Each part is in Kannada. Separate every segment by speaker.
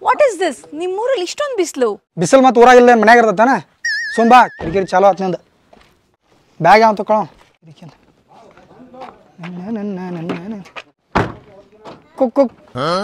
Speaker 1: ವಾಟ್ ಇಸ್ ದಿಸ್ ನಿಮ್ಮೂರಲ್ಲಿ ಇಷ್ಟೊಂದು ಬಿಸಿಲು
Speaker 2: ಬಿಸಿಲು ಮತ್ತು ಊರಾಗಿಲ್ಲ ಮನ್ಯಾಗ ಇರ್ತೈತಾನ ಸುಂಬಾ ಕಿರಿಕಿರಿ ಚಾಲೋ ಆತ್ ನಿಂದ ಬ್ಯಾಗ್ ಯಾವ ತಗೊಳ ಕುಕ್ ಕುಕ್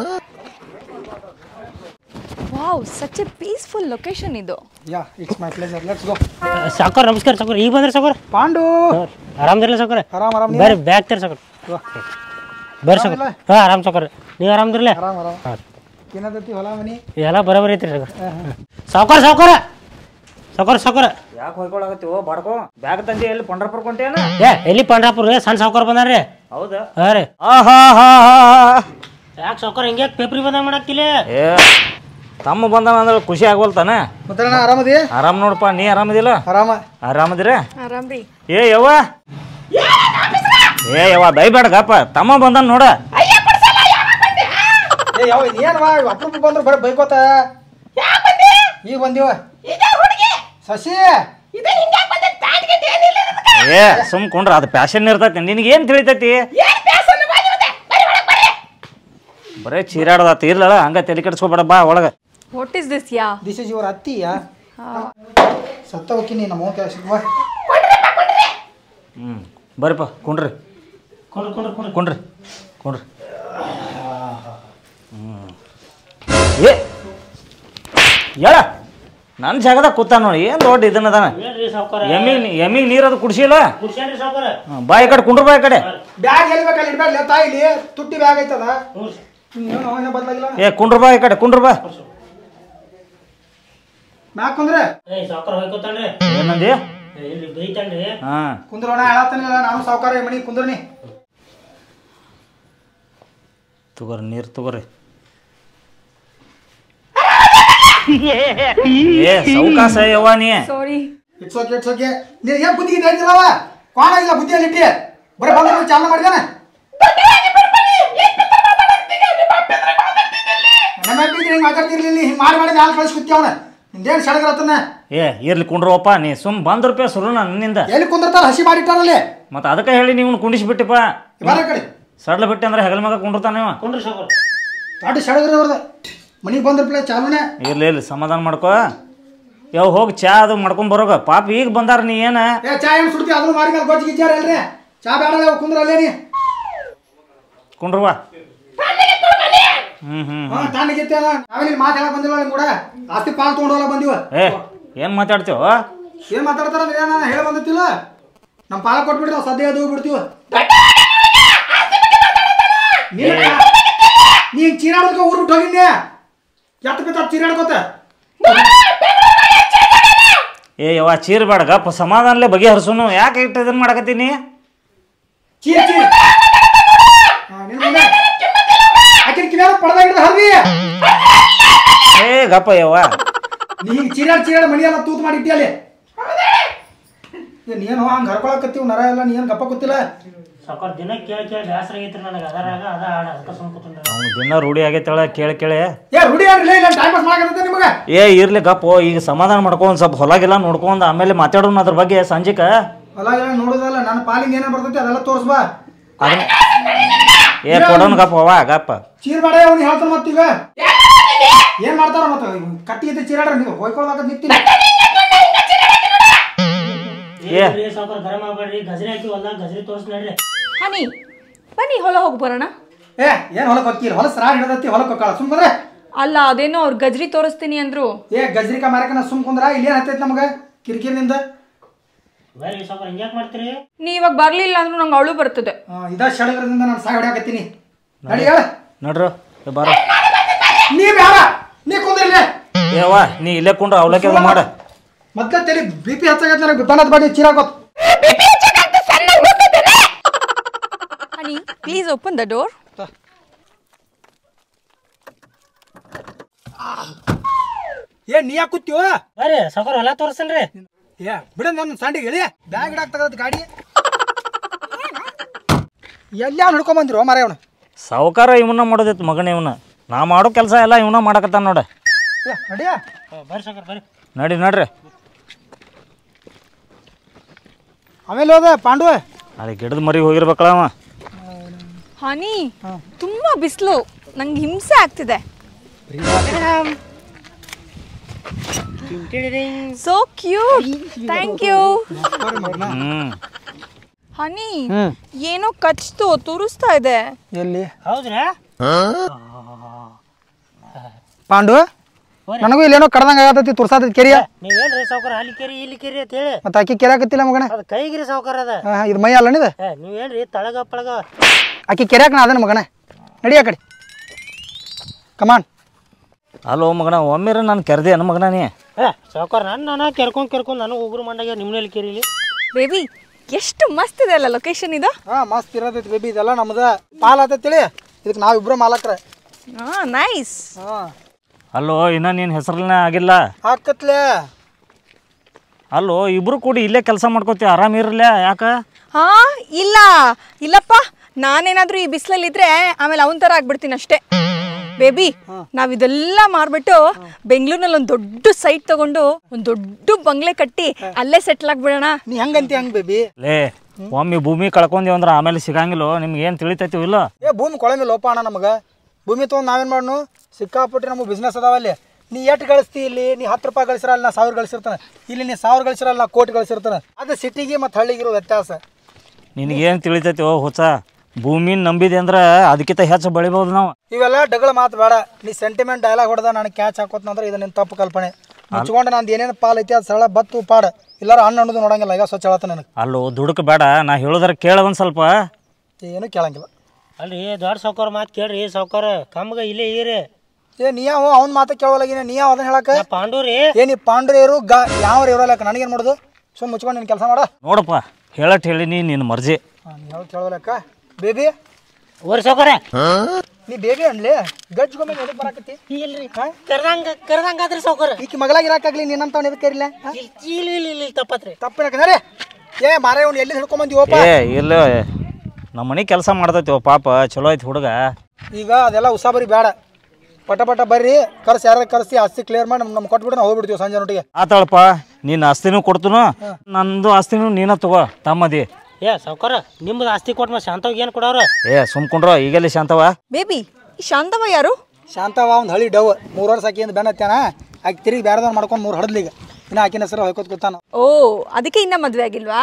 Speaker 1: wow such a peaceful location ಇದು
Speaker 2: yeah it's my pleasure let's go
Speaker 3: ಸಾಕೋರ್ ನಮಸ್ಕಾರ ಸಾಕೋರ್ ಈಗ ಬಂದ್ರಿ ಸಾಕೋರ್
Speaker 2: ಪಾಂಡು
Speaker 3: ಆರಾಮದಿರಲ್ಲ ಸಾಕೋರ್
Speaker 2: ಆರಾಮ್ ಆರಾಮ್
Speaker 3: ಬರ್ರಿ ಬ್ಯಾಗ್ ತರ ಸಾಕೋರ್ ಬರ್ರಿ ಸಾಕೋರ್ ಹಾಂ ಆರಾಮ್ ಸಾಕೋರ್ ನೀವು ಆರಾಮದಿರಲ್ಲ
Speaker 2: ಆರಾಮ್ ಆರಾಮ್
Speaker 3: ಹಾಂ
Speaker 2: ಏನದತಿ ಹೊಲ ಮನಿ
Speaker 3: ಎಲ್ಲ ಬರೋಬರಿ ಐತ್ರಿ ಸಾಕೋರ್ ಸಾಕೋರ್ ಸಾಕೋರ್ ಸಾಕೋರ್
Speaker 4: ಯಾಕೆ ಹೊಯ್ಕೊಳಕತ್ತೀವೋ ಬಡ್ಕೋ ಬ್ಯಾಗ್ ತಂದಿ ಎಲ್ಲಿ ಪಂಡ್ರಪುರ ಕೊಂಟೇನ
Speaker 3: ಏ ಎಲ್ಲಿ ಪಂಡ್ರಾಪುರ ಸಣ್ಣ ಸಾಕೋರ್ ಬಂದಾರ್ರಿ
Speaker 4: ಹೌದಾ
Speaker 3: ಹಾಂ ರೀ
Speaker 4: ಆಹಾ ಹಾ ಹಾ
Speaker 3: ಯಾಕೆ ಸಾಕೋರ್ ಹಿಂಗೆ ಪೇಪ್ರಿ ಬಂದಾಗ ಮಾಡಾಕ್ತಿಲ್ಲ
Speaker 4: ಏ ತಮ್ಮ ಬಂದನ ಅಂದ್ರೆ ಖುಷಿ ಆಗ್ವಲ್ತಾನ
Speaker 2: ಮತ್ತೆ ಆರಾಮದಿ
Speaker 4: ಆರಾಮ್ ನೋಡಪ್ಪ ನೀ ಆರಾಮದಿಲ್ಲ
Speaker 2: ಆರಾಮ
Speaker 4: ಆರಾಮದಿರ
Speaker 1: ಆರಾಮ್ರಿ
Speaker 4: ಏ ಯವ್ವ ಏ ಯವ್ವ ದಯಬೇಡ ಗಪ್ಪ ತಮ್ಮ ಬಂದನ್ ನೋಡ
Speaker 2: ಏ ಯಾವ ಏನವ ಅಪ್ರೂಪ ಬಂದ್ರು ಬರೀ ಬೈಕೋತ ಈಗ ಬಂದೀವ ಶಶಿ
Speaker 4: ಏ ಸುಮ್ ಕೊಂಡ್ರ ಅದು ಪ್ಯಾಶನ್ ಇರ್ತೈತಿ ನಿನಗೆ ಏನ್ ತಿಳಿತೈತಿ ಬರೇ ಚೀರಾಡದಾತ ಇರ್ಲಲ್ಲ ಹಂಗ ತಲೆ ಕೆಡ್ಸ್ಕೊಬೇಡ ಬಾ ಒಳಗ
Speaker 1: what is this yeah
Speaker 2: this is your ಅತ್ತಿಯ ಸತ್ತ ಹೋಗಿನಿ ನಮ್ಮ ಕೆಲಸ
Speaker 4: ಹ್ಮ್ ಬರ್ರಿಪ್ಪ ಕುಂಡ್ರಿ
Speaker 3: ಕೊಂಡ್ರಿ ಕೊಂಡ್ರಿ ಕೊಂಡ್ರಿ
Speaker 4: ಕುಂಡ್ರಿ ಕುಂಡ್ರಿ ಹ್ಮ್ ಏ ಹೇಳ ನನ್ನ ಜಾಗದಾಗ ಕೂತ ನೋಡಿ ಏನು ದೊಡ್ಡ ಇದನ್ನದಾನ
Speaker 3: ಏನ್ರಿ ಸಾಕೋರ
Speaker 4: ಎಮ್ಮಿಗೆ ಎಮ್ಮಿಗೆ ನೀರದು ಕುಡ್ಸಿಲ್ಲ
Speaker 3: ಕುಡ್ಸ್ಯಾನ್ರಿ ಸಾಕೋರ
Speaker 4: ಹ್ಮ್, ಬಾ ಈ ಕಡೆ ಕುಂಡ್ರು ಬಾ ಈ ಕಡೆ
Speaker 2: ಬ್ಯಾಗ್ ಎಲ್ಲಿ ಬೇಕಲ್ಲಿ ಇಡ್ಬೇಡ ತಾಯಿಲಿ ತುಟ್ಟಿ ಬ್ಯಾಗ್ ಐತದ
Speaker 3: ಹ್ಞೂ
Speaker 2: ಏನು ಅವನ ಬದಲಾಗಿಲ್ಲ
Speaker 4: ಏ ಕುಂಡ್ರು ಬಾ ಈ ಕಡೆ ಕುಂಡ್ರು ಬಾ
Speaker 2: ಮ್ಯಾಕ್ ಕುಂದ್ರೆ
Speaker 3: ಏಯ್ ಸಾಕೋರ್ ಹೋಯ್ಕೋತಾನ್ರಿ
Speaker 4: ಏನಂದಿ
Speaker 3: ಇಲ್ಲಿ ಬೈತಾನ್ರಿ
Speaker 4: ಹಾ
Speaker 2: ಕುಂದ್ರೋಣ ಹೇಳತ್ತಾನಿಲ್ಲ ನಾನು ಸಾವುಕಾರ ಮನಿ ಕುಂದ್ರನಿ
Speaker 4: ತಗೋರಿ ನೀರು ತಗೋರಿ ಏ ಸೌಕಾಸ ಯವ್ವ ನೀ
Speaker 1: sorry
Speaker 2: it's okay it's okay ನೀನು ಏನು ಬುದ್ಧಿ ಇದೆ ಹೇಳ್ತಿಲ್ಲವ ಕ್ವಾಣ ಇಲ್ಲ ಬುದ್ಧಿಯಲ್ಲಿ ಇಟ್ಟಿ ಬರೀ ಬಂದ ಚಾಲನೆ ಮಾಡಿದಾನೆ ನಮ್ಮ ಹಿಂಗೆ ಮಾತಾಡ್ತಿರ್ಲಿಲ್ಲ ಹಿಂಗೆ ಮಾಡಿ ಮಾಡಿ ನಾಲ್ಕು ಕಳಿಸಿ ಕೂತಿ ಅವನ ನಿಂದೇನು ಸಡಗರತ್ತನ್ನ
Speaker 4: ಏ ಇರ್ಲಿ ಕುಂಡ್ರವಪ್ಪ ನೀ ಸುಮ್ ಬಂದ್ ರೂಪಾಯಿ ಸುರು ನನ್ನಿಂದ
Speaker 2: ಎಲ್ಲಿ ಕುಂದಿರ್ತಾರ ಹಸಿ ಮಾಡಿಟ್ಟಾರಲ್ಲಿ
Speaker 4: ಮತ್ತೆ ಅದಕ್ಕೆ ಹೇಳಿ ನೀವು ಕುಂಡಿಸ್ಬಿಟ್ಟಿಪ್ಪ
Speaker 2: ಬರ ಕಡೆ
Speaker 4: ಸಡ್ಲ ಬಿಟ್ಟೆ ಅಂದ್ರೆ ಹೆಗಲ ಮಗ ಕುಂಡಿರ್ತಾನೆ ಇವ
Speaker 3: ಕೊಂಡ್ರಿ ಸಾಕೋರ್
Speaker 2: ದೊಡ್ಡ ಸಡಗರ ಅವ್ರದ್ದು ಮನಿಗೆ ಬಂದ್ರಪ್ಲೆ ಚಾಲನೆ
Speaker 4: ಇರ್ಲಿ ಇರ್ಲಿ ಸಮಾಧಾನ ಮಾಡ್ಕೋ ಯಾವ ಹೋಗಿ ಚಾ ಅದು ಮಾಡ್ಕೊಂಡ್ ಬರೋಗ ಪಾಪ ಈಗ ಬಂದಾರ ನೀ ಏನ
Speaker 2: ಏ ಚಾ ಏನು ಸುಡ್ತಿ ಅದನ್ನು ಮಾರಿ ಮೇಲೆ ಗೊಜ್ಜಿ ಗಿಜ್ಜಾರ ಅಲ್ರಿ ಚಾ ಬೇಡ ಕುಂದ್ರ ಅಲ್ಲೇ ನೀ
Speaker 4: ಕುಂಡ್ರವ್ವ ಹ್ಮ್ ಹ್ಮ್
Speaker 2: ಹಾಂ ತಣ್ಣಗಿತ್ತೆ ಅಲ್ಲ ನಾವೇನು ಮಾತು ಹೇಳಕ್ ಬಂದಿಲ್ಲ ನಿಮ್ ಕೂಡ ಆಸ್ತಿ ಪಾಲ್ ತೊಗೊಂಡೋಲ್ಲ ಬಂದಿವ
Speaker 4: ಏ ಏನ್ ಮಾತಾಡ್ತೀವ
Speaker 2: ಏನ್ ಮಾತಾಡ್ತಾರ ಅಂದ್ರೆ ನಾನು ಹೇಳ ಬಂದಿತ್ತಿಲ್ಲ ನಮ್ಮ ಪಾಲ ಕೊಟ್ಬಿಟ್ರೆ ನಾವು ಸದ್ಯ ಅದು ಬಿಡ್ತೀವ ನೀ ಚೀರಾಡೋದಕ್ಕೆ ಊರ್ ಬಿಟ್ಟು ಹೋಗಿನ್ನೆ ಎತ್ತ ಬಿತ್ತ ಚೀರಾಡ್ಕೋತ
Speaker 4: ಏ ಯವ್ವ ಚೀರ್ ಬೇಡ ಗಪ್ಪ ಸಮಾಧಾನಲೆ ಬಗೆಹರಿಸುನು ಯಾಕೆ ಇಟ್ಟು ಇದನ್ನ ಮಾಡಕತ್ತೀನಿ
Speaker 2: ಚೀರ್ ಚೀರ್ ಹಾ, ನಿನ್ ಮುಂದೆ ಆಕಿನ ಕಿವ್ಯಾಗ ಪಡ್ದಾಗಿಡ್ದ ಹರ್ದಿ
Speaker 4: ಏ ಗಪ್ಪ ಯವ್ವ
Speaker 2: ನೀ ಹಿಂಗ್ ಚೀರಾಡ್ ಚೀರಾಡ್ ಮನಿ ಎಲ್ಲ ತೂತ್ ಮಾಡಿ ಇಟ್ಟಿ ಅಲ್ಲಿ ಏನ್ ಏನು ಹಂಗೆ ಹರ್ಕೊಳಕತ್ತೀವಿ ನರ ಎಲ್ಲ ನೀ ಏನು ಗಪ್ಪ ಗೊತ್ತಿಲ್ಲ
Speaker 3: ಸಾಕೋರ್ ದಿನ ಕೇಳಿ ಕೇಳಿ ಬೇಸರ ಆಗೈತ್ರಿ ನನಗೆ ಅದರಾಗ ಅದ ಹಾಡ ಅದಕ್ಕೆ ಸುಮ್ ಕೂತ್ಕೊಂಡ್ರಿ
Speaker 4: ಅವ್ನು ದಿನ ರೂಢಿ ಆಗೈತಳ ಕೇಳಿ ಕೇಳಿ
Speaker 2: ಏ ರೂಢಿ ಆಗ್ಲಿಲ್ಲ ಇಲ್ಲ ಟೈಮ್ ಪಾಸ್ ಮಾಡಕತ್ತ ನಿಮಗೆ
Speaker 4: ಏ ಇರ್ಲಿ ಗಪ್ಪ ಈಗ ಸಮಾಧಾನ ಮಾಡ್ಕೊಂಡ್ ಸ್ವಲ್ಪ ಹೊಲಗೆಲ್ಲ ನೋಡ್ಕೊಂಡ್ ಆಮೇಲೆ ಮಾತಾಡೋಣ ಅದ್ರ ಬಗ್ಗೆ ಸಂಜಿಕ
Speaker 2: ಹೊಲ ಗಿಲ ನೋಡೋದಲ್ಲ ನನ್ನ ಪಾಲಿಗೆ ಏನೇ ಬರ್ತೈತಿ ಅದೆಲ್ಲ ತೋರಿಸ್ಬಾ
Speaker 4: ಅದನ್ನ ಏ ಕೊಡೋನ್ ಗಪ್ಪ ಅವ ಗಪ್ಪ
Speaker 2: ಚೀರ್ ಬೇಡ ಅವ್ನು ಹೇಳ್ತಾನ ಮತ್ತೀಗ ಏನ್ ಮಾಡ್ತಾರ ಮತ್ತ ಕಟ್ಟಿ ಐತೆ ಚೀರಾಡ್ರ ನೀವು ಹೋಯ್ಕೊಳ್ದಾಗ ನಿಂತೀನಿ
Speaker 4: ಏ
Speaker 3: ಏ ಸಾಕೋರ್ ಗರಂ ಆಗ್ಬೇಡ್ರಿ ಗಜ್ರಿ ಹಾಕಿ ಹೊಲ್ದಾಗ ಗಜ್ರಿ ತೋರ್ಸ್ ನೋಡ್ರಿ
Speaker 1: ಹನಿ ಬನ್ನಿ ಹೊಲ ಹೋಗಿ ಬರೋಣ
Speaker 2: ಏ ಏನ್ ಹೊಲಕ್ ಹೋಗ್ತೀರಿ ಹೊಲ ಸರಾ ಹಿಡದತ್ತಿ ಹೊಲಕ್ ಹೋಗ್ಕಾಳ ಸುಮ್ ಕುಂದ್ರೆ
Speaker 1: ಅಲ್ಲ ಅದೇನೋ ಅವ್ರು ಗಜ್ರಿ ತೋರಿಸ್ತೀನಿ ಅಂದ್ರು
Speaker 2: ಏ ಗಜ್ರಿಕ ಮಾರಕನ ಸುಮ್ ಕುಂದ್ರ ಇಲ್ಲಿ ಏನ್ ಹತ್ತೈತಿ ನಮಗ ಕಿರಿಕಿರಿನಿಂದ
Speaker 3: ಬರ್ರಿ ಸಾಕೋರ್ ಹಿಂಗ್ಯಾಕ್ ಮಾಡ್ತೀರಿ
Speaker 1: ನೀ ಇವಾಗ ಬರ್ಲಿಲ್ಲ ಅಂದ್ರೂ ನಂಗೆ ಅಳು ಬರ್ತದೆ
Speaker 2: ಆ, ಇದ ಸಡಗರದಿಂದ ನಾನು ಸಾಯ್ ಹೊಡ್ಯಾಕತ್ತೀನಿ ನಡಿ ಹೇಳ
Speaker 4: ನಡ್ರು ಏ ಬಾರ
Speaker 2: ನೀ ಬ್ಯಾಡ ನೀ ಕುಂದ್ರಿಲ್ಲ
Speaker 4: ಏವ ನೀ ಇಲ್ಲೇ ಕುಂಡ್ರ ಅವಲಕ್ಕಿ ಅದು ಮಾಡ
Speaker 2: ಮತ್ತೆ ತಲೆ ಬಿ ಪಿ ಹೆಚ್ಚಾಗೈತೆ ನನಗೆ ಬಣ್ಣದ ಬಾಡಿ ಚೀರಾಕೋತ್
Speaker 1: honey please open the door
Speaker 2: ಏ ನೀ ಯಾಕೆ ಕೂತೀವ
Speaker 3: ಬರ್ರಿ ಸಾಕೋರ್ ಹೊಲ ತೋರಿಸ್ತೇನ್ರಿ
Speaker 2: ಏ ಬಿಡ ನನ್ನ ಸಂಡಿಗೆ ಹೇಳಿ ಬ್ಯಾಗ್ ಇಡಾಕ್ ತಗದ ಗಾಡಿ ಎಲ್ಲ ಹಿಡ್ಕೊಂಡ್ ಬಂದಿರೋ ಮಾರ ಅವನು
Speaker 4: ಸಾವುಕಾರ ಇವನ್ನ ಮಾಡೋದಿತ್ತು ಮಗನ ಇವನ ನಾ ಮಾಡೋ ಕೆಲಸ ಎಲ್ಲ ಇವನ ಮಾಡಕತ್ತಾನ ನೋಡ
Speaker 2: ಏ ನಡಿಯ
Speaker 3: ಬರ್ರಿ ಸಾಕೋರ್ ಬರ್ರಿ
Speaker 4: ನಡಿ ನಡ್ರಿ
Speaker 2: ಆಮೇಲೆ ಹೋದ ಪಾಂಡು
Speaker 4: ಅಲ್ಲಿ ಗಿಡದ ಮರಿ ಹೋಗಿರ್ಬೇಕಲ್ಲ ಅವ
Speaker 1: ಹನಿ ತುಂಬಾ ಬಿಸಿಲು ನಂಗೆ ಹಿಂಸೆ ಆಗ್ತಿದೆ ಸೋ ಕ್ಯೂಟ್ ಥ್ಯಾಂಕ್ ಯು
Speaker 4: ಹ್ಞೂ
Speaker 1: ಹನಿ
Speaker 2: ಹ್ಮ್
Speaker 1: ಏನೋ ಕಚ್ತು ತುರಿಸ್ತಾ ಇದೆ
Speaker 2: ಎಲ್ಲಿ
Speaker 3: ಹೌದ್ರಾ
Speaker 2: ಪಾಂಡು ನನಗೂ ಇಲ್ಲೇನೋ ಕಡ್ದಂಗ ಆಗತೈತಿ ತುರ್ಸಾತೈತಿ ಕೆರಿಯ
Speaker 3: ನೀವೇನ್ರಿ ಸಾವ್ಕಾರ ಅಲ್ಲಿ ಕೇರಿ ಇಲ್ಲಿ ಕೇರಿ ಅಂತ ಹೇಳಿ
Speaker 2: ಮತ್ತೆ ಆಕಿ ಕೆರ್ಯಾಕತ್ತಿಲ್ಲ ಮಗನ
Speaker 3: ಅದು ಕೈಗಿರಿ ಸಾವ್ಕಾರ ಅದ
Speaker 2: ಹಾ, ಹಾ, ಇದು ಮೈ ಅಲ್ಲನಿದ
Speaker 3: ಏ ನೀವೇನ್ರಿ ತಳಗ ಪಳಗ
Speaker 2: ಆಕಿ ಕೆರ್ಯಾಕ ನಾ ಅದನ್ನ ಮಗನ ನಡಿ ಆ ಕಡೆ ಕಮಾನ್
Speaker 4: ಅಲ್ಲೋ ಮಗನ ಒಮ್ಮೆರ ನಾನು ಕರೆದೆ ಅನ್ನ ಮಗನ ನೀ
Speaker 3: ಏ ಸಾವ್ಕಾರ ನಾನು ನಾನು ಕೆರ್ಕೊಂಡ್ ಕೆರ್ಕೊಂಡ್ ನಾನು ಉಗುರು ಮಂಡಾಗ ನಿಮ್ಮನೇಲಿ ಕೇರಿಲಿ
Speaker 1: ಬೇಬಿ ಎಷ್ಟು ಮಸ್ತ್ ಇದೆ ಅಲ್ಲ ಲೊಕೇಶನ್ ಇದು
Speaker 2: ಹಾ ಮಸ್ತ್ ಇರತೈತಿ ಬೇಬಿ ಇದೆಲ್ಲ ನಮ್ದ ಪಾಲ್ ಆತೈತಿ ಇದಕ್ಕೆ ನಾವಿಬ್ರು ಮಾಲಕ್ರ
Speaker 1: ಹಾ ನೈಸ್
Speaker 2: ಹಾ
Speaker 4: ಅಲ್ಲೋ ಇನ್ನ ನಿನ್ನ ಹೆಸರನ್ನ ಆಗಿಲ್ಲ
Speaker 2: ಹಾಕತ್ಲೆ
Speaker 4: ಅಲ್ಲೋ ಇಬ್ರು ಕೂಡಿ ಇಲ್ಲೇ ಕೆಲಸ ಮಾಡ್ಕೋತೀವಿ ಆರಾಮಿರಲ್ಲ ಯಾಕ
Speaker 1: ಹಾ ಇಲ್ಲ ಇಲ್ಲಪ್ಪ ನಾನೇನಾದ್ರೂ ಈ ಬಿಸಿಲಲ್ಲಿ ಇದ್ರೆ ಆಮೇಲೆ ಅವನ ಥರ ಆಗ್ಬಿಡ್ತೀನಿ ಅಷ್ಟೇ ಬೇಬಿ ನಾವ್ ಇದೆಲ್ಲ ಮಾರ್ಬಿಟ್ಟು ಬೆಂಗಳೂರಿನಲ್ಲಿ ಒಂದು ದೊಡ್ಡ ಸೈಟ್ ತಗೊಂಡು ಒಂದು ದೊಡ್ಡ ಬಂಗ್ಲೆ ಕಟ್ಟಿ ಅಲ್ಲೇ ಸೆಟ್ಲ್ ಆಗ್ಬಿಡೋಣ
Speaker 2: ನೀ ಹಂಗಂತಿ ಹಂಗ್ ಬೇಬಿ
Speaker 4: ಲೇ ಒಮ್ಮೆ ಭೂಮಿ ಕಳ್ಕೊಂತೀವಿ ಅಂದ್ರೆ ಆಮೇಲೆ ಸಿಗಂಗಿಲ್ಲ ನಿಮ್ಗೆ ಏನು ತಿಳಿತೈತಿವ ಇಲ್ಲ
Speaker 2: ಏ ಭೂಮಿ ಕೊಳಮೆ ಲೋಪ ಅಣ್ಣ ನಮಗೆ ಭೂಮಿ ತೊಗೊಂಡು ನಾವೇನು ಮಾಡ್ನು ಸಿಕ್ಕಾಪಟ್ಟೆ ನಮಗೆ ಬಿಸ್ನೆಸ್ ಅದಾವಲ್ಲಿ ನೀ ಎಷ್ಟು ಗಳಿಸ್ತಿ ಇಲ್ಲಿ ನೀ ಹತ್ತು ರೂಪಾಯಿ ಗಳಿಸಿರಲ್ಲ ನಾ ಸಾವಿರ ಗಳಿಸಿರ್ತಾನೆ ಇಲ್ಲಿ ನೀ ಸಾವಿರ ಗಳಿಸಿರಲ್ಲ ನಾ ಕೋಟಿ ಗಳಿಸಿರ್ತಾನೆ ಅದು ಸಿಟಿಗೆ ಮತ್ತು ಹಳ್ಳಿಗಿರೋ ವ್ಯತ್ಯಾಸ
Speaker 4: ನಿನಗೇನು ತಿಳಿತೈತಿ ಓ ಹೊಸ ಭೂಮಿನ ನಂಬಿದೆ ಅಂದ್ರೆ ಅದಕ್ಕಿಂತ ಹೆಚ್ಚು ಬೆಳಿಬೋದು ನಾವು
Speaker 2: ಇವೆಲ್ಲ ಡಗಳ ಮಾತು ಬೇಡ ನೀ ಸೆಂಟಿಮೆಂಟ್ ಡೈಲಾಗ್ ಹೊಡೆದ ನನಗೆ ಕ್ಯಾಚ್ ಹಾಕೋತಂದ್ರೆ ಇದು ನಿನ್ನ ತಪ್ಪು ಕಲ್ಪನೆ ಮುಚ್ಕೊಂಡು ನಂದು ಏನೇನು ಪಾಲ್ ಐತಿ ಅದು ಸರಳ ಬತ್ತು ಪಾಡ ಇಲ್ಲಾರ ಹಣ್ಣು ಅನ್ನೋದು ನೋಡಂಗಿಲ್ಲ ಈಗ ಸ್ವಚ್ಛ ಹೇಳತ್ತ ನನಗೆ
Speaker 4: ಅಲ್ಲೋ ದುಡುಕ್ ಬೇಡ ನಾ ಹೇಳೋದ್ರ ಕೇಳ ಒಂದು ಸ್ವಲ್ಪ
Speaker 2: ಏನು ಕೇಳಂಗಿಲ್ಲ
Speaker 3: ಅಲ್ರಿ ದೊಡ್ಡ ಸಾವ್ಕಾರ ಮಾತು ಕೇಳ್ರಿ ಸಾವ್ಕಾರ ಕಮ್ಗ ಇಲ್ಲೇ ಇರಿ
Speaker 2: ಏ ನೀ ಯಾವ ಅವ್ನ ಮಾತು ಕೇಳೋಲಾಗಿನ ನೀ ಯಾವ ಅದನ್ನ ಹೇಳಕ್ಕೆ
Speaker 3: ನಾ ಪಾಂಡೂರಿ
Speaker 2: ಏ ನೀ ಪಾಂಡ್ರೇರು ಗ ಯಾವ ಇರೋಲಕ್ಕ ನನಗೇನು ಮಾಡೋದು ಸುಮ್ಮನೆ ಮುಚ್ಕೊಂಡು ನೀನು ಕೆಲಸ ಮಾಡ
Speaker 4: ನೋಡಪ್ಪ ಹೇಳಟ್ ಹೇಳೀನಿ ನಿನ್ನ ಮರ್ಜಿ
Speaker 2: ಹಾಂ ನೀ ಯಾವ ಕೇಳೋಲಕ್ಕ ಬೇಬಿ
Speaker 3: ಓರಿ ಸಾವ್ಕಾರ
Speaker 2: ನೀ ಬೇಬಿ ಅನ್ಲಿ ಗಜ್ಗೊಮ್ಮೆ ಎದಕ್ಕೆ ಬರಾಕತ್ತಿ
Speaker 3: ಇಲ್ರಿ ಕರ್ದಂಗ ಕರ್ದಂಗಾದ್ರಿ ಸಾವ್ಕಾರ
Speaker 2: ಈಕಿ ಮಗಳಾಗಿ ಇರಾಕಾಗ್ಲಿ ನಿನ್ನಂತವ್ನ ಎದಕ್ಕೆ ಕರಿಲ್ಲ
Speaker 3: ಇಲ್ಲ ಇಲ್ಲ ಇಲ್ಲ ಇಲ್ಲ ತಪ್ಪತ್ರಿ
Speaker 2: ತಪ್ಪಿನಕ ನಡಿ ಏ ಮಾರೇ ಅವ್ನು ಎಲ್ಲಿ ಹಿಡ್ಕೊಂಬಂದಿವಪ್ಪ
Speaker 4: ಏ ಇಲ್ಲ ನಮ್ಮ ಮನೆ ಕೆಲಸ ಮಾಡ್ತೈತಿ ಪಾಪ ಚಲೋ ಐತಿ ಹುಡುಗ
Speaker 2: ಈಗ ಅದೆಲ್ಲ ಉಸಾಬರಿ ಬೇಡ ಪಟ ಪಟ ಬರ್ರಿ ಕರ್ಸಿ ಯಾರು ಕರ್ಸಿ ಆಸ್ತಿ ಕ್ಲಿಯರ್ ಮಾಡಿ ನಮ್ಮ ನಮ್ಮ ಕೊಟ್ಬಿಟ್ಟು ನಾವು ಹೋಗ್ಬಿಡ್ತೀವಿ ಸಂಜೆ ನೊಟ್ಟಿಗೆ
Speaker 4: ಆತಾಳಪ್ಪ ನಿನ್ನ ಆಸ್ತಿನೂ ಕೊಡ್ತನು ನಂದು ಆಸ್ತಿನೂ ನೀನ ತಗೋ ತಮ್ಮದಿ
Speaker 3: ಏ ಸಾವ್ಕಾರ ನಿಮ್ದು ಆಸ್ತಿ ಕೊಟ್ಟು ಮತ್ತೆ ಶಾಂತವಾಗಿ ಏನು ಕೊಡವ್ರ
Speaker 4: ಏ ಸುಮ್ಕೊಂಡ್ರ ಈಗೆಲ್ಲಿ ಶಾಂತವ
Speaker 1: ಬೇಬಿ ಈ ಶಾಂತವ ಯಾರು
Speaker 2: ಶಾಂತವ ಒಂದು ಹಳಿ ಡವ್ ಮೂರು ವರ್ಷ ಆಕಿ ಬೆನ್ನ ಹತ್ಯಾನ ಆಕಿ ತಿರುಗಿ ಬೇರೆದವ್ರು ಮಾಡ್ಕೊಂಡು ಮೂರು ಹಡದ್ಲಿ ಈಗ ಇನ್ನು ಆಕಿನ ಹೆಸರು ಹೊಯ್ಕೋತ ಕೂತಾನ
Speaker 1: ಓ ಅದಕ್ಕೆ ಇನ್ನ ಮದ್ವೆ ಆಗಿಲ್ವಾ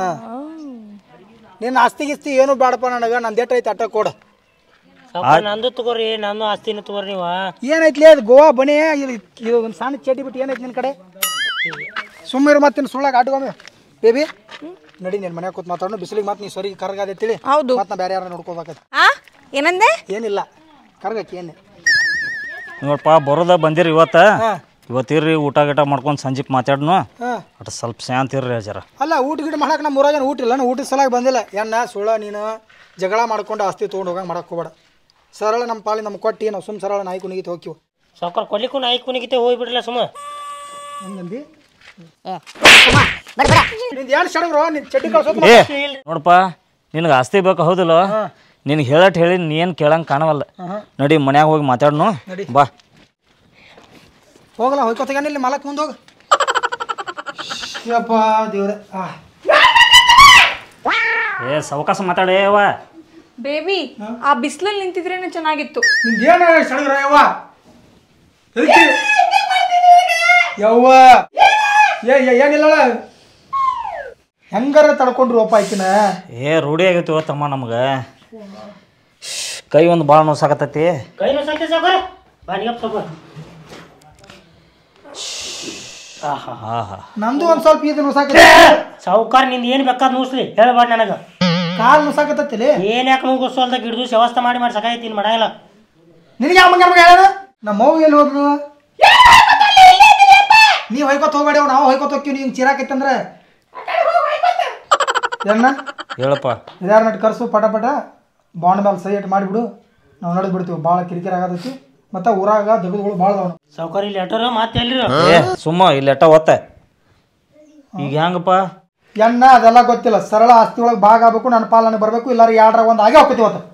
Speaker 2: ನಿನ್ನ ಆಸ್ತಿ ಗಿಸ್ತಿ ಏನು ಬೇಡಪ್ಪ ನನಗೆ ನಂದು ಏಟ್ ಐತೆ ಅಟ್ಟ ಕೊಡು
Speaker 3: ಸಾವ್ಕಾರ ನಂದು ತಗೋರಿ ನಂದು ಆಸ್ತಿನೂ ತಗೋರಿ ನೀವು
Speaker 2: ಏನೈತ್ಲಿ ಅದು ಗೋವಾ ಬನೇ ಇದು ಇದು ಒಂದು ಸಣ್ಣ ಚೇಟಿ ಬಿಟ್ಟು ಏನೈತಿ ನಿನ್ನ ಕಡೆ ಸುಮ್ಮನೆ ಮತ್ತೆ ಸುಳ್ಳಾಗ ಆಟಗೊಮ್ಮೆ ಬೇಬಿ ನಡಿ ನೀನು ಮನ್ಯಾಗ ಕೂತ್ ಮಾತಾಡೋಣ ಬಿಸಿಲಿಗೆ ಮತ್ತೆ ನೀ ಸರಿಗೆ ಕರ್ಗಾದೆ ತಿಳಿ
Speaker 1: ಹೌದು
Speaker 2: ಮತ್ತೆ ನಾ ಬೇರೆ ಯಾರನ್ನ ನೋಡ್ಕೋಬೇಕೈತಿ
Speaker 1: ಆ ಏನಂದೆ
Speaker 2: ಏನಿಲ್ಲ ಕರ್ಗಕ್ಕೆ ಏನು
Speaker 4: ನೋಡಪ್ಪ ಬರೋದ ಬಂದಿರಿ ಇವತ್ತ
Speaker 2: ಹಾಂ
Speaker 4: ಇವತ್ತಿರ್ರಿ ಊಟ ಗೀಟ ಮಾಡ್ಕೊಂಡು ಸಂಜೆಗೆ ಮಾತಾಡ್ನು
Speaker 2: ಹಾಂ
Speaker 4: ಅಟ್ ಸ್ವಲ್ಪ ಶಾಂತ ಇರ್ರಿ ಜರ
Speaker 2: ಅಲ್ಲ ಊಟ ಗಿಟ ಮಾಡಕ್ಕೆ ನಮ್ಮ ಊರಾಗ ಊಟ ಇಲ್ಲ ನಾನು ಊಟದ ಸಲಾಗಿ ಬಂದಿಲ್ಲ ಎಣ್ಣ ಸುಳ್ಳ ನೀನು ಜಗಳ ಮಾಡ್ಕೊಂಡು ಆಸ್ತಿ ತೊಗೊಂಡು ಹೋಗಂಗೆ ಮಾಡಕ್ಕೆ ಹೋಗ್ಬೇಡ ಸರಳ ನಮ್ಮ ಪಾಲಿ ನಮ್ಗೆ ಕೊಟ್ಟು ನಾವು ಸುಮ್ಮ ಸರಳ ನಾಯಿ ಕುಣಿಗಿತ್ತು ಹೋಗ್ತೀವಿ
Speaker 3: ಸಾವ್ಕಾರ ಕೊಡ್ಲಿಕ್ಕೂ ನಾಯಿ ಕುಣಿಗಿತೆ ಹೋಗ್ಬಿಡ್ರಲ್ಲ ಸುಮ್ಮ
Speaker 2: ಹಂಗಂದಿ ನಿಂದು ಏನು ಸಡಗ್ರು ನಿನ್ನ ಚಡ್ಡಿ ಕಳ್ಸೋದು
Speaker 4: ಏ ನೋಡಪ್ಪ ನಿನಗೆ ಆಸ್ತಿ ಬೇಕು ಹೌದಿಲ್ಲ ನಿನಗೆ ಹೇಳಟ್ ಹೇಳಿ ನೀ ಏನು ಕೇಳಂಗೆ ಕಾಣವಲ್ಲ ನಡಿ ಮನ್ಯಾಗ ಹೋಗಿ ಮಾತಾಡ್ನು ಬಾ
Speaker 2: ಹೋಗಲ್ಲ ಹೋಯ್ಕೋತಾಗ ಇಲ್ಲಿ ಮಲಕ್ ಮುಂದೆ ಹೋಗು ಯಪ್ಪ ದೇವ್ರೆ ಆ
Speaker 4: ಏ ಸಾವಕಾಶ ಮಾತಾಡೇವ
Speaker 1: ಬೇಬಿ ಆ ಬಿಸಿಲಲ್ಲಿ ನಿಂತಿದ್ರೇನೆ ಚೆನ್ನಾಗಿತ್ತು
Speaker 2: ನಿಂದೇನು ಸಡಗ್ರ ಯವ್ವ ಎದಕ್ಕೆ? ಯವ್ವ ಏ ಏ- ಏನಿಲ್ಲ ಹೆಂಗಾರ ತಡ್ಕೊಂಡ್ರು ಒಪ್ಪ ಆಕಿನ
Speaker 4: ಏ ರೂಢಿ ಆಗೈತಿ ತಮ್ಮ ನಮ್ಗೆ ಕೈ ಒಂದು ಭಾಳ ನೋಸಾಕತ್ತೈತಿ
Speaker 3: ಕೈ ನೋಸಂತೆ ಸಾವ್ಕಾರ ಬಾ ನೀಗಪ್ಪ ಸಾವ್ಕಾರ ಆಹಾ
Speaker 4: ಹಾ ಹಾ
Speaker 2: ನಂದು ಒಂದ್ ಸ್ವಲ್ಪ ಇದು ನುಸಾಕತ್ತ
Speaker 3: ಸಾವ್ಕಾರ ನಿಂದ ಏನು ಬೇಕಾದ್ ನೂಸ್ಲಿ ಹೇಳ್ಬಾರ್ದು ನನಗೆ
Speaker 2: ಕಾಲ್ ನುಸಾಕತ್ತಲ್ಲಿ
Speaker 3: ಏನ್ ಯಾಕೆ ನುಗ್ಗಿಸೋಲ್ದಾಗ ಗಿಡ್ದು ವ್ಯವಸ್ಥೆ ಮಾಡಿ ಮಾಡಿ ಸಾಕಾಯ್ತು ಇನ್ನು ಮಾಡಂಗಿಲ್ಲ
Speaker 2: ನಿನಗೆ ಯಾವ ಮಂಗ ಹೇಳ ನಮ್ಮ ಮಗು ಎಲ್ಲಿ ಹೋದ್ರು ನೀವು ಹೊಯ್ಕೊತ ಹೋಗ್ಬೇಡಿ ನಾವು ಹೊಯ್ಕೊತ ಹೋಗ್ತೀವಿ ನೀವು ಚಿರಾಕೈತಂದ್ರೆ ಏನ
Speaker 4: ಹೇಳಪ್ಪ
Speaker 2: ಇದಾರ ನಟ್ ಕರ್ಸು ಪಟ ಪಟ ಬಾಂಡ್ ಮೇಲೆ ಸೈ ಇಟ್ಟು ಮಾಡಿಬಿಡು ನಾವು ನಡೆದು ಬಿಡ್ತೀವಿ ಭಾಳ ಕಿರಿಕಿರಿ ಆಗತೈತಿ ಮತ್ತು ಊರಾಗ ದಗದುಗಳು ಭಾಳ ಅದಾವ
Speaker 3: ಸಾವ್ಕಾರ ಇಲ್ಲಿ ಲೆಟರ್ ಮತ್ತೆ ಎಲ್ರಿ
Speaker 4: ಏ ಸುಮ್ಮ ಇಲ್ಲಿ ಎಟ್ಟ ಒತ್ತ ಈಗ ಹೆಂಗಪ್ಪ
Speaker 2: ಎಣ್ಣ ಅದೆಲ್ಲ ಗೊತ್ತಿಲ್ಲ ಸರಳ ಆಸ್ತಿ ಒಳಗೆ ಭಾಗ ಆಗ್ಬೇಕು ನನ್ನ ಪಾಲ್ ನನಗೆ ಬರಬೇಕು ಇಲ್ಲಾರ ಎರಡರಾಗ ಒಂದು ಆಗೇ ಹೋಗ್ತೀವಿ ಅವತ್ತು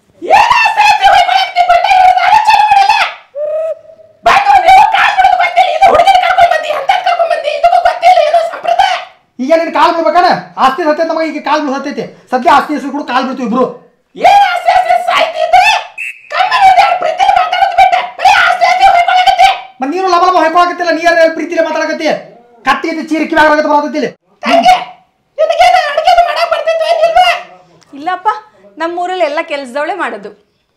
Speaker 2: ಈಗ ನಿನ್ ಕಾಲ್ ಬಿಡ್ಬೇಕಾನ ಆಸ್ತಿ ಸತ್ಯ ನಮಗೆ ಈಗ ಕಾಲ್ ಬಿಡ್ ಸತ್ತೈತಿ ಸದ್ಯ ಆಸ್ತಿ ಹೆಸರು ಕೂಡ ಕಾಲ್ ಬಿಡ್ತೀವಿ ಇಬ್ರು
Speaker 5: ಏನ್ ಆಸೆ ಆಸೆ ಸಾಯ್ತಿದ್ರೆ ಕಮ್ಮಿ ನೋಡಿ ಅವ್ರ ಪ್ರೀತಿ ಮಾತಾಡೋದು ಬಿಟ್ಟೆ ಬರೀ ಆಸೆ ಆಸೆ
Speaker 2: ಮತ್ತೆ ನೀನು ಲಬ ಲಬ ಹೊಯ್ಕೊಳಕತ್ತಿಲ್ಲ ನೀರ್ ಪ್ರೀತಿಲೆ ಮಾತಾಡಕತ್ತಿ ಕತ್ತಿ ಐತಿ ಚೀರಿ ಕಿವಿ ಆಗತ್ತ ಬರತ್ತಿಲ್ಲ
Speaker 1: ಇಲ್ಲಪ್ಪ ನಮ್ಮ ಊರಲ್ಲಿ ಎಲ್ಲ ಕೆಲ್ಸದವಳೆ ಮಾಡೋದು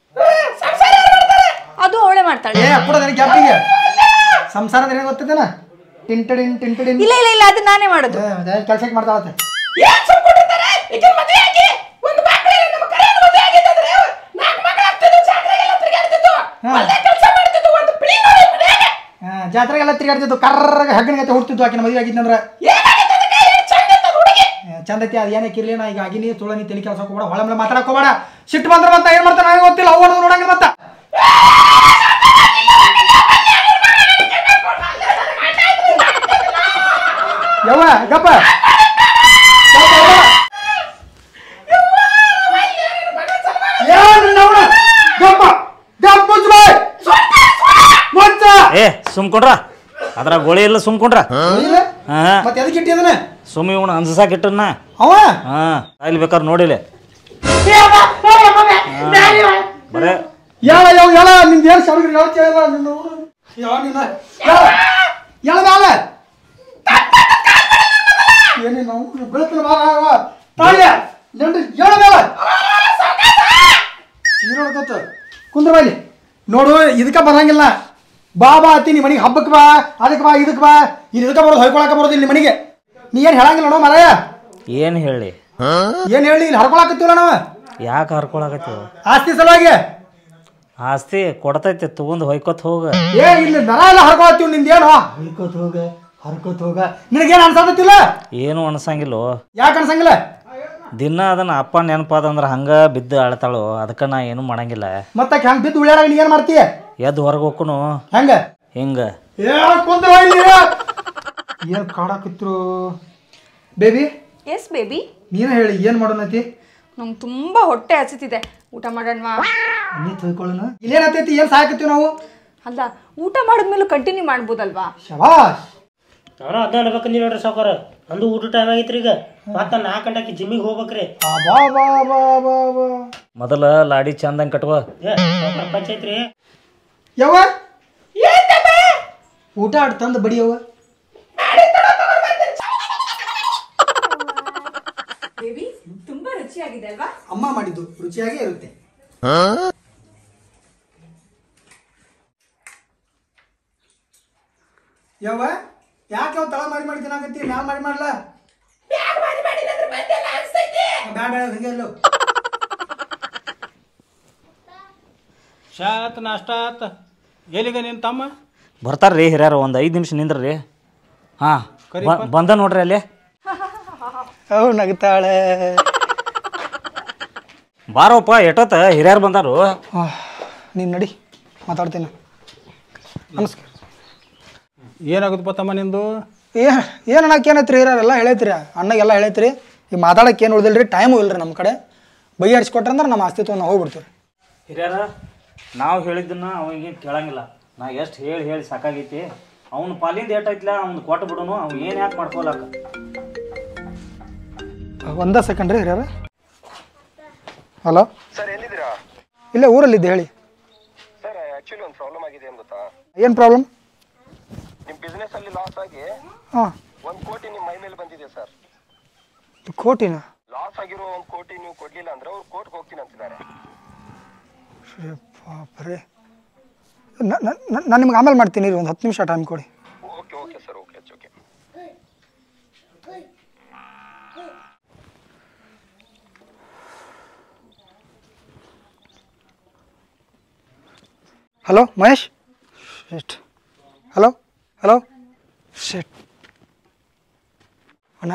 Speaker 1: ಅದು ಅವಳೆ ಮಾಡ್ತಾಳೆ
Speaker 2: ಏ ಕೂಡ ನನಗೆ ಗ್ಯಾಪಿಗೆ ಸಂಸಾರದ ಏನೇ ಗೊತ್ತಿದ್ದೇನ ಟಿಂಟಡಿನ್ ಟಿಂಟಡಿನ್
Speaker 1: ಇಲ್ಲ ಇಲ್ಲ ಇಲ್ಲ ಅದು ನಾನೇ ಮಾಡೋದು
Speaker 2: ಕೆಲ್ಸಕ್ಕೆ ಮಾಡ್ತಾಳತ್ತೆ ಹಾ, ಜಾತ್ರೆಗೆಲ್ಲ ತಿರುಗಾಡ್ತಿದ್ದು ಕರ್ರಗ ಹಗ್ಗನಿಗತ್ತೆ ಹುಡ್ತಿದ್ದು ಆಕಿನ ಮದುವೆ ಆಗಿದ್ನಂದ್ರ ಏ, ಚಂದ ಐತಿ ಅದು ಏನಕ್ಕೆ ಇರ್ಲಿ ನಾ ಈಗ ಆಗಿನಿ ತುಳನಿ ತಲೆ ಕೆಲಸ ಹೋಗ್ಬೇಡ ಹೊಳ ಮೇಲೆ ಮಾತಾಡಕ್ ಹೋಗ್ಬೇಡ ಸಿಟ್ಟು ಬಂದ್ರೆ ಮತ್ತೆ ಏನ್ ಮಾಡ್ತಾನೆ ನನಗೆ ಗೊತ್ತಿಲ್ಲ ಅವ್ ಹೊಡೆದು ನೋಡಂಗ ಮತ್ತ ಯವ್ವ ಗಪ್ಪ ಗಪ್ಪ, ಯವ್ವ. ಏನ್ ನೋಡು? ಗಪ್ಪ ಗಪ್ಪ ಮುಚ್ಚ್ ಬಾಯ್. ಮುಚ್ಚ.
Speaker 4: ಏ ಸುಮ್ಕೊಂಡ್ರ ಅದ್ರಾಗ ಗೋಳಿ ಇಲ್ಲ ಸುಮ್ಕೊಂಡ್ರ
Speaker 2: ಇಲ್ಲ?
Speaker 4: ಹಾ
Speaker 2: ಮತ್ತೆ ಎದಕ್ಕೆ ಇಟ್ಟಿದ್ದಾನೆ
Speaker 4: ಸುಮ್ಮಿ ಇವನು ಅನ್ಸಾಕ್ ಇಟ್ಟನ್ನ
Speaker 2: ಅವ
Speaker 4: ಹಾ ಅಲ್ಲಿ ಬೇಕಾದ್ರೆ ನೋಡಿಲ್ಲ ಬರೇ
Speaker 2: ಹೇಳ ಯಾವ ಹೇಳ ನಿಂದ ಏನು ಸಡಗ್ರಿ ಹೇಳ್ತಿ ಹೇಳ ನಿನ್ನ ಯಾವ ನಿನ್ನ ಹೇಳ ಹೇಳ ಮ್ಯಾಲ ಏನೇ ನಾವು ಬೆಳಕಿನ ಮಾರ ತಾಳ್ಯ ಜನ್ರಿ ಹೇಳ ಮ್ಯಾಲ ನೋಡ್ಕೊತ ಕುಂದ್ರ ಬಾಯ್ಲಿ ನೋಡು ಇದಕ್ಕ ಬರಂಗಿಲ್ಲ ಬಾ ಬಾ ಅತ್ತಿ ನಿಮ್ಮ ಮನೆಗೆ ಹಬ್ಬಕ್ಕೆ ಬಾ ಅದಕ್ಕೆ ಬಾ ಇದಕ್ಕೆ ಬಾ ಇದು ಇದಕ್ಕೆ ಬರೋದು ಹೊಯ್ಕೊಳಕ ಬರೋದು ಇಲ್ಲಿ ಮನೆಗೆ ನೀ ಏನು ಹೇಳಂಗಿಲ್ಲ ನೋಡು ಮರಾಯ
Speaker 4: ಏನು ಹೇಳಿ
Speaker 2: ಏನು ಹೇಳಿ ಇಲ್ಲಿ ಹರ್ಕೊಳಕತ್ತೀವಲ್ಲ ನಾವು
Speaker 4: ಯಾಕೆ ಹರ್ಕೊಳಕತ್ತೀವ
Speaker 2: ಆಸ್ತಿ ಸಲುವಾಗಿ
Speaker 4: ಆಸ್ತಿ ಕೊಡ್ತೈತಿ ತಗೊಂಡ್ ಹೊಯ್ಕೊತ್ ಹೋಗ
Speaker 2: ಏ ಇಲ್ಲಿ ನರ ಎಲ್ಲ ಹರ್ಕೊಳತ್ತೀವಿ ನಿಂದೇನು ಹರ್ಕೋತ್ ಹೋಗ ಹರ್ಕೋತ್ ಹೋಗ ನಿನಗೇನು ಅನ್ಸತ್ತಿಲ್ಲ
Speaker 4: ಏನು ಅನ್ಸಂಗಿಲ್ಲೋ
Speaker 2: ಯಾಕೆ ಅನ್ಸಂಗಿಲ್ಲ
Speaker 4: ದಿನ ಅದನ್ನ ಅಪ್ಪ ನೆನಪಾದ ಅಂದ್ರೆ ಹಂಗ ಬಿದ್ದು ಅಳ್ತಾಳು ಅದಕ್ಕೆ ನಾ ಏನು ಮಾಡಂಗಿಲ್ಲ
Speaker 2: ಮತ್ತೆ ಹೆಂಗ್ ಬಿದ್ದು ಉಳ್ಯಾರಾಗ ನೀ ಏನು ಮಾಡ್ತೀಯ
Speaker 4: ಎದ್ದು ಹೊರಗೆ ಹೋಗ್ಕೊನು
Speaker 2: ಹೆಂಗ
Speaker 4: ಹಿಂಗ
Speaker 2: ಏ ಕುಂದ್ರ ಇಲ್ಲಿ ಏನು ಕಾಡಾಕಿತ್ರು ಬೇಬಿ
Speaker 1: ಎಸ್ ಬೇಬಿ
Speaker 2: ನೀನೇ ಹೇಳಿ ಏನು ಮಾಡೋಣತಿ
Speaker 1: ನಂಗೆ ತುಂಬ ಹೊಟ್ಟೆ ಹಸಿತಿದೆ ಊಟ ಮಾಡೋಣವಾ
Speaker 2: ನೀ ತೊಯ್ಕೊಳ್ಳೋಣ ಇಲ್ಲೇನತ್ತೈತಿ ಏನು ಸಾಕತ್ತೀವಿ ನಾವು
Speaker 1: ಅಲ್ಲ ಊಟ ಮಾಡಿದ್ಮೇಲೂ ಕಂಟಿನ್ಯೂ ಮಾಡ್ಬೋದಲ್ವಾ
Speaker 2: ಶಬಾಷ್
Speaker 3: ನಾನು ಅದ ಅನ್ಬೇಕು ನೀವು ನೋಡ್ರಿ ಸಾವ್ಕಾರ ಅಂದು ಊಟ ಟೈಮ್ ಆಗೈತ್ರಿ ಈಗ ಮತ್ತೆ ನಾಲ್ಕು ಗಂಟೆಗೆ ಜಿಮ್ಮಿಗೆ ಹೋಗ್ಬೇಕ್ರಿ
Speaker 2: ಆ ಬಾ ಬಾ ಬಾ ಬಾ ಬಾ
Speaker 4: ಮೊದಲ ಲಾಡಿ ಚಂದಂಗೆ ಕಟ್ಕೋ
Speaker 3: ಏ ಸಾವ್ಕಾರ ಪಂಚಾಯ್ತ್ರಿ
Speaker 2: ಯವ್ವ ಊಟ ಆಡ್ ತಂದು ಬಡಿಯವ್ವ
Speaker 1: ಬೇಬಿ ತುಂಬಾ ರುಚಿಯಾಗಿದೆ ಅಲ್ವಾ
Speaker 2: ಅಮ್ಮ ಮಾಡಿದ್ದು ರುಚಿಯಾಗೇ ಇರುತ್ತೆ ಯವ್ವ ಯಾಕೆ ಅವ್ ತಳ ಮಾಡಿ ಮಾಡಿ ತಿನ್ನಾಕತ್ತಿ ಮ್ಯಾಲ ಮಾಡಿ ಮಾಡ್ಲ ಬ್ಯಾಡ ಬ್ಯಾಡ ಹಂಗೆ ಇಲ್ಲು.
Speaker 5: ಚಾ ಆತ್ ನಾಷ್ಟ ಆತ್ ಎಲ್ಲಿಗ ನಿನ್ ತಮ್ಮ
Speaker 4: ಬರ್ತಾರ್ರಿ ಹಿರಿಯರು ಒಂದು ಐದು ನಿಮಿಷ ನಿಂದ್ರಿ ಹಾಂ ಬಂದ ನೋಡ್ರಿ ಅಲ್ಲಿ
Speaker 2: ಅವ್ ನಗ್ತಾಳೆ
Speaker 4: ಬಾರೋಪ್ಪ ಎಷ್ಟೊತ್ತ ಹಿರಿಯರು ಬಂದಾರು
Speaker 2: ನೀನು ನಡಿ ಮಾತಾಡ್ತೀನಿ ನಮಸ್ಕಾರ
Speaker 5: ಏನಾಗುತ್ತಪ್ಪ ತಮ್ಮ ನಿಂದು
Speaker 2: ಏ ಏನು ಅನ್ನಕ್ಕೆ ಏನೈತ್ರಿ ಹಿರಿಯರೆಲ್ಲ ಹೇಳೈತ್ರಿ ಅಣ್ಣಗೆಲ್ಲ ಹೇಳೈತ್ರಿ ಈಗ ಮಾತಾಡಕ್ಕೆ ಏನು ಉಳ್ದಿಲ್ರಿ ಟೈಮು ಇಲ್ರಿ ನಮ್ಮ ಕಡೆ ಬಗೆಹರಿಸ್ಕೊಟ್ರೆ ಅಂದ್ರೆ ನಮ್ಮ ಅಸ್ತಿತ್ವ ನಾವು ಹೋಗ್ಬಿಡ್ತೀವಿ
Speaker 4: ಹಿರಿಯರ ನಾವು ಹೇಳಿದ್ದನ್ನ ಅವಿಗೆ ಕೇಳಂಗಿಲ್ಲ ನಾ ಎಷ್ಟು ಹೇಳಿ ಹೇಳಿ ಸಾಕಾಗೈತಿ ಅವ್ನ ಪಾಲಿಂದ ಏಟೈತ್ಲ ಅವ್ನು ಕೊಟ್ಟು ಬಿಡೋನು ಅವ್ನು ಏನು ಯಾಕೆ ಮಾಡ್ಕೊಲಕ್ಕ
Speaker 2: ಒಂದೇ ಸೆಕೆಂಡ್ ರೀ ಹಿರಿಯರ ಹಲೋ
Speaker 6: ಸರ್ ಎಲ್ಲಿದ್ದೀರಾ
Speaker 2: ಇಲ್ಲೇ ಊರಲ್ಲಿದ್ದೆ ಹೇಳಿ
Speaker 6: ಸರ್ ಆ್ಯಕ್ಚುಲಿ ಒಂದು ಪ್ರಾಬ್ಲಮ್ ಆಗಿದೆ ಏನು ಗೊತ್ತಾ
Speaker 2: ಏನು ಪ್ರಾಬ್ಲಮ್
Speaker 6: ನಿಮ್ಮ ಬಿಸ್ನೆಸ್ ಅಲ್ಲಿ ಲಾಸ್ ಆಗಿ
Speaker 2: ಹಾಂ
Speaker 6: ಒಂದು ಕೋಟಿ ನಿಮ್ಮ ಮೈ ಮೇಲೆ ಬಂದಿದೆ ಸರ್
Speaker 2: ಕೋಟಿನ
Speaker 6: ಲಾಸ್ ಆಗಿರೋ ಒಂದು ಕೋಟಿ ನೀವು ಕೊಡ್ಲಿಲ್ಲ ಅಂದ್ರೆ ಅವ್ರು ಕೋರ್ಟ್ಗೆ ಹೋಗ್ತೀನಿ ಅಂತಿದ್ದಾರೆ
Speaker 2: ಬಾಪ್ರೆ ನಾನು ನಿಮ್ಗೆ ಆಮೇಲೆ ಮಾಡ್ತೀನಿ ರೀ ಒಂದು ಹತ್ತು ನಿಮಿಷ ಟೈಮ್ ಕೊಡಿ
Speaker 6: okay okay sir okay it's okay
Speaker 2: hello Mahesh Shet hello hello Shet ಅಣ್ಣ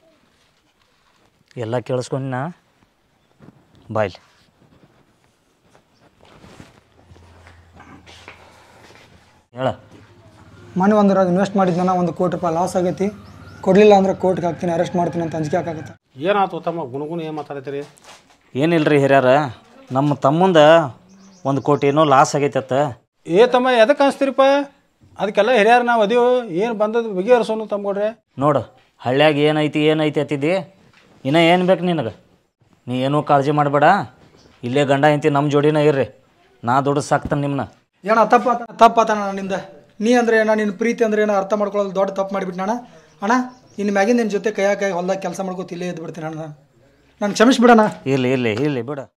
Speaker 4: ಎಲ್ಲ ಕೇಳಿಸ್ಕೊಂಡು ನಾ ಬಾಯ್ಲಿ ಹೇಳ
Speaker 2: ಮನೆ ಒಂದ್ರಾಗ ಇನ್ವೆಸ್ಟ್ ಮಾಡಿದ್ನ ಒಂದು ಕೋಟಿ ರೂಪಾಯಿ ಲಾಸ್ ಆಗೈತಿ ಕೊಡಲಿಲ್ಲ ಅಂದ್ರೆ ಕೋರ್ಟ್ಗೆ ಹಾಕ್ತೀನಿ ಅರೆಸ್ಟ್ ಮಾಡ್ತೀನಿ ಅಂತ ಅಂಜಿಕೆ ಹಾಕಾಗತ್ತೆ
Speaker 5: ಏನಾಯ್ತು ತಮ್ಮ ಗುಣಗುಣ ಏನು ಮಾತಾಡ್ತೀರಿ
Speaker 4: ಏನಿಲ್ರಿ ಹಿರಿಯರ ನಮ್ಮ ತಮ್ಮಂದ ಒಂದು ಕೋಟಿ ಏನೋ ಲಾಸ್ ಆಗೈತತ್ತ
Speaker 5: ಏ ತಮ್ಮ ಎದಕ್ಕೆ ಅನಿಸ್ತೀರಿಪ್ಪ ಅದಕ್ಕೆಲ್ಲ ಹಿರಿಯರು ನಾವು ಅದೀವು ಏನು ಬಂದದ್ದು ಬಗೆಹರಿಸೋನು ತಮ್ಗೊಡ್ರೆ
Speaker 4: ನೋಡು ಹಳ್ಳ್ಯಾಗ ಏನೈತಿ ಏನೈತಿ ಅತ್ತಿದ್ದಿ ಇನ್ನ ಏನು ಬೇಕು ನಿನಗೆ ನೀ ಏನೂ ಕಾಳಜಿ ಮಾಡಬೇಡ ಇಲ್ಲೇ ಗಂಡ ಐತಿ ನಮ್ಮ ಜೋಡಿನ ಇರ್ರಿ ನಾ ದುಡ್ಡು ಸಾಕ್ತಾನೆ ನಿಮ್ಮನ್ನ
Speaker 2: ಏನ ತಪ್ಪಾತ ತಪ್ಪಾತ ನನ್ನಿಂದ ನೀ ಅಂದ್ರೆ ಏನ ನಿನ್ನ ಪ್ರೀತಿ ಅಂದ್ರೆ ಏನೋ ಅರ್ಥ ಮಾಡ್ಕೊಳ್ಳೋದು ದೊಡ್ಡ ತಪ್ಪು ಮಾಡಿಬಿಟ್ಟು ಅಣ್ಣ ಅಣ್ಣ ಇನ್ನು ಮ್ಯಾಗಿನ ನಿನ್ನ ಜೊತೆ ಕೈಯಾಗ ಕೈ ಹೊಲ್ದಾಗ ಕೆಲಸ ಮಾಡ್ಕೋತ ಇಲ್ಲೇ ಇದ್ದು ಬಿಡ್ತೀನಿ ಅಣ್ಣ ನಾನು ಕ್ಷಮಿಸ್ಬಿಡಣ್ಣ
Speaker 4: ಇರ್ಲಿ ಇರ್ಲಿ ಇರ್ಲಿ ಬಿಡು